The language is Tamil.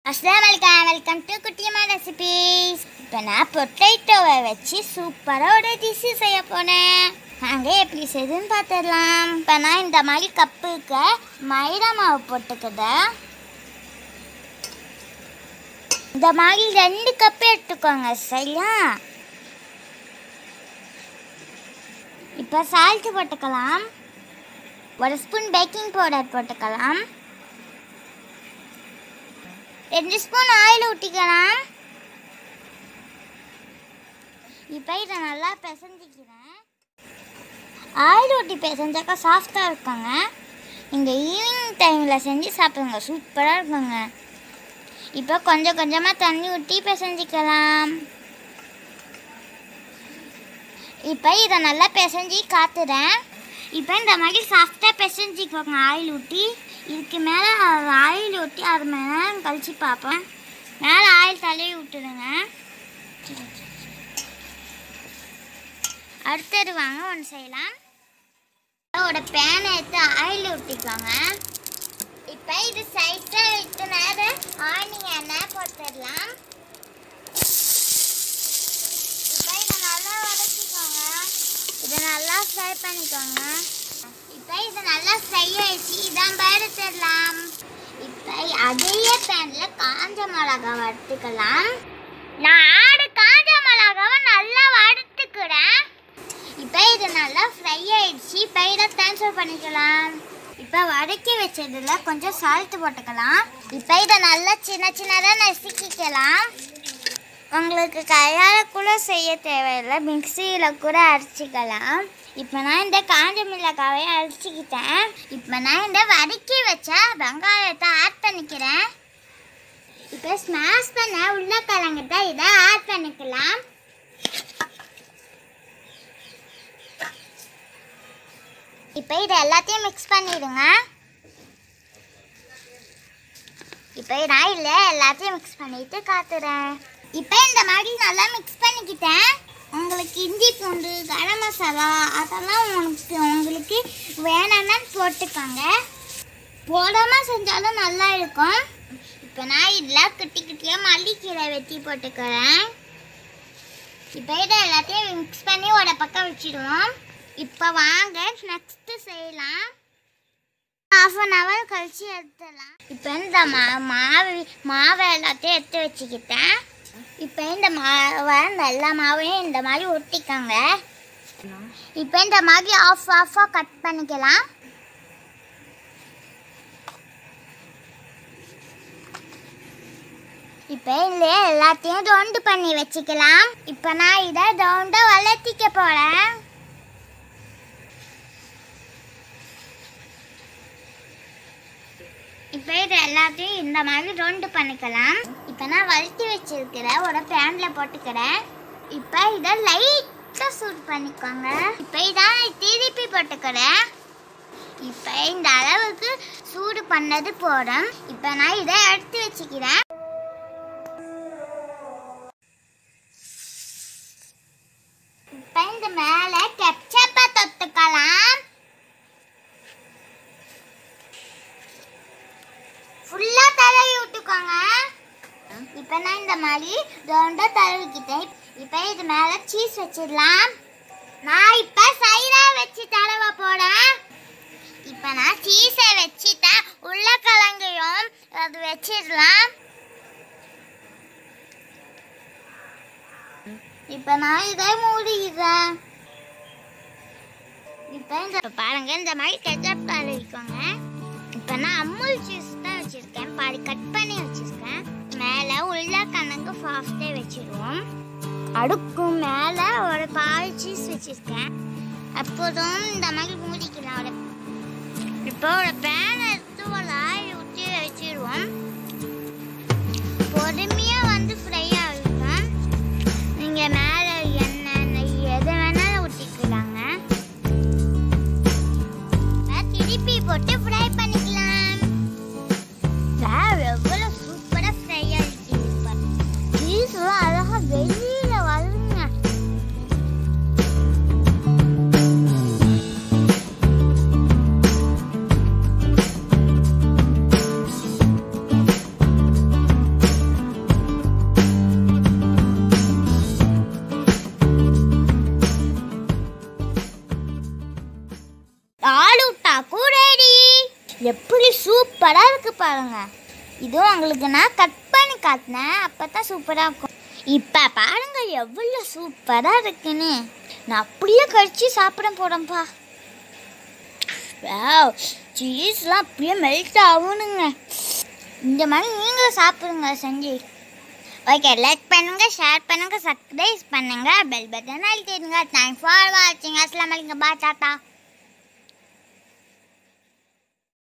அஸ்லாம் வலைக்கம் வெல்கம் டு குட்டியம்மா ரெசிபீஸ் இப்போ நான் பொட்டேட்டோவை வச்சு சூப்பராக ஒரு டிஷ் செய்ய போனேன் நாங்கள் எப்படி செய்யுதுன்னு பார்த்துடலாம் இப்போ நான் இந்த மாதிரி கப்புக்கு மைதா மாவு போட்டுக்கிறேன் இந்த மாதிரி ரெண்டு கப்பு எடுத்துக்கோங்க சரியா இப்போ சால்ட் போட்டுக்கலாம் ஒரு ஸ்பூன் பேக்கிங் பவுடர் போட்டுக்கலாம் ரெண்டு ஸ்பூன் ஆயில் ஊற்றிக்கலாம் இப்போ இதை நல்லா பிசைஞ்சிக்கிறேன் ஆயில் ஊற்றி பிசைஞ்சாக்கா சாஃப்டாக இருக்குங்க நீங்கள் ஈவினிங் டைமில் செஞ்சு சாப்பிடுங்க சூப்பராக இருக்குங்க இப்போ கொஞ்சம் கொஞ்சமாக தண்ணி ஊற்றி பிசைஞ்சிக்கலாம் இப்போ இதை நல்லா பிசைஞ்சி காத்துறேன் இப்போ இந்த மாதிரி சாஃப்டாக பிசைஞ்சிக்கோங்க ஆயில் ஊற்றி இதுக்கு மேலே ஆயில் ஊற்றி அது மேலே கழிச்சு பார்ப்பேன் மேலே ஆயில் தள்ளி விட்டுடுங்க அடுத்தது வாங்க ஒன்று செய்யலாம் ஒரு பேனை எடுத்து ஆயில் ஊற்றிக்கோங்க இப்போ இது சைட்டாக விட்டு நேரம் ஆனிங் எண்ணெய் போட்டுடலாம் இப்போ இதை நல்லா வதக்கிக்கோங்க இதை நல்லா ஃப்ரை பண்ணிக்கோங்க இப்போ இதை நல்லா ஃப்ரை ஆயிடுச்சு இதான் பருத்திடலாம் இப்போ அதே பேனில் காஞ்ச மிளகா வறுத்துக்கலாம் நான் ஆடு காஞ்ச மிளகாவை நல்லா வறுத்துக்கிறேன் இப்போ இது நல்லா ஃப்ரை ஆயிடுச்சு இப்போ இதை ட்ரான்ஸ்ஃபர் பண்ணிக்கலாம் இப்போ வதக்கி வச்சதுல கொஞ்சம் சால்ட் போட்டுக்கலாம் இப்போ இதை நல்லா சின்ன சின்னதாக நசுக்கிக்கலாம் உங்களுக்கு கையால் கூட செய்ய தேவையில்லை மிக்சியில் கூட அரைச்சிக்கலாம் இப்போ நான் இந்த காஞ்ச மிளகாவை அரைச்சிக்கிட்டேன் இப்போ நான் இந்த வதக்கி வச்ச வெங்காயத்தை ஆட் பண்ணிக்கிறேன் இப்போ ஸ்மாஷ் பண்ண உருளைக்கிழங்கிட்ட இதை ஆட் பண்ணிக்கலாம் இப்போ இது எல்லாத்தையும் மிக்ஸ் பண்ணிடுங்க இப்போ நான் இல்லை எல்லாத்தையும் மிக்ஸ் பண்ணிட்டு காத்துறேன் இப்போ இந்த மாதிரி நல்லா மிக்ஸ் பண்ணிக்கிட்டேன் உங்களுக்கு இஞ்சி பூண்டு கரம் மசாலா அதெல்லாம் உங்களுக்கு உங்களுக்கு வேணும்னா போட்டுக்கோங்க போடாமல் செஞ்சாலும் நல்லா இருக்கும் இப்போ நான் இதில் குட்டி குட்டியாக மல்லிக்கீரை வெட்டி போட்டுக்கிறேன் இப்போ இதை எல்லாத்தையும் மிக்ஸ் பண்ணி ஒரு பக்கம் வச்சிடுவோம் இப்போ வாங்க நெக்ஸ்ட்டு செய்யலாம் ஹாஃப் அன் ஹவர் கழிச்சு எடுத்துடலாம் இப்போ இந்த மா மாவு மாவை எல்லாத்தையும் எடுத்து வச்சுக்கிட்டேன் இப்போ இந்த மாவை இந்த எல்லா மாவையும் இந்த மாதிரி ஒட்டிக்கோங்க இப்போ இந்த மாதிரி ஆஃப் ஆஃபாக கட் பண்ணிக்கலாம் இப்போ இதில் எல்லாத்தையும் ரவுண்டு பண்ணி வச்சுக்கலாம் இப்போ நான் இதை ரவுண்டாக வளர்த்திக்க போகிறேன் இப்போ இது எல்லாத்தையும் இந்த மாதிரி ரவுண்டு பண்ணிக்கலாம் இப்போ நான் வளர்த்தி வச்சிருக்கிற ஒரு பேனில் போட்டுக்கிறேன் இப்போ இதை லைட்டாக சூட் பண்ணிக்கோங்க இப்போ இதான் திருப்பி போட்டுக்கிறேன் இப்போ இந்த அளவுக்கு சூடு பண்ணது போதும் இப்போ நான் இதை எடுத்து வச்சுக்கிறேன் இப்போ இந்த மேலே கெச்சப்பை தொட்டுக்கலாம் ஃபுல்லாக தடவி விட்டுக்கோங்க இப்போ நான் இந்த மாதிரி ரவுண்டாக தடவிக்கிட்டேன் இப்போ இது மேலே சீஸ் வச்சிடலாம் நான் இப்போ சைடாக வச்சு தடவ போகிறேன் இப்போ நான் சீஸை வச்சுட்டேன் உருளைக்கிழங்கையும் அது வச்சிடலாம் இப்போ நான் இதை மூடிடுறேன் இப்போ இந்த பாருங்க இந்த மாதிரி கெச்சப் தடவிக்கோங்க இப்போ நான் அமுல் ஜூஸ் தான் வச்சுருக்கேன் பாதி கட் பண்ணி வச்சுருக்கேன் மேலே உள்ள கணக்கு ஃபாஸ்ட்டே வச்சிருவோம் அடுக்கும் மேலே ஒரு பால் சீஸ் வச்சுருக்கேன் அப்போதும் இந்த மாதிரி மூடிக்கலாம் ஒரு இப்போ ஒரு பேன் எடுத்து ஒரு ஆயில் ஊற்றி வச்சிருவோம் பொறுமையாக வந்து ஃப்ரை ஆகிருக்கும் நீங்கள் மேலே எண்ணெய் நெய் எது வேணாலும் ஊற்றிக்கலாங்க திருப்பி போட்டு ஃப்ரை பண்ணிக்கலாம் வாவ் எவ்வளோ சூப்பராக ஃப்ரை ஆகிடுச்சு சீஸ்லாம் அழகாக வெளியில் வருங்க சூப்பராக இருக்கு பாருங்க இதுவும் உங்களுக்கு நான் கட் பண்ணி காட்டினேன் அப்போ தான் சூப்பராக இருக்கும் இப்போ பாருங்க எவ்வளோ சூப்பராக இருக்குன்னு நான் அப்படியே கடிச்சு சாப்பிட போகிறேன்ப்பா வாவ் சீஸ்லாம் அப்படியே மெல்ட் ஆகணுங்க இந்த மாதிரி நீங்களும் சாப்பிடுங்க செஞ்சு ஓகே லைக் பண்ணுங்க ஷேர் பண்ணுங்க சப்ஸ்கிரைப் பண்ணுங்க பெல் பட்டன் அழுத்திடுங்க தேங்க்ஸ் ஃபார் வாட்சிங் அஸ்லாம் வலைக்கம் பா டாட்டா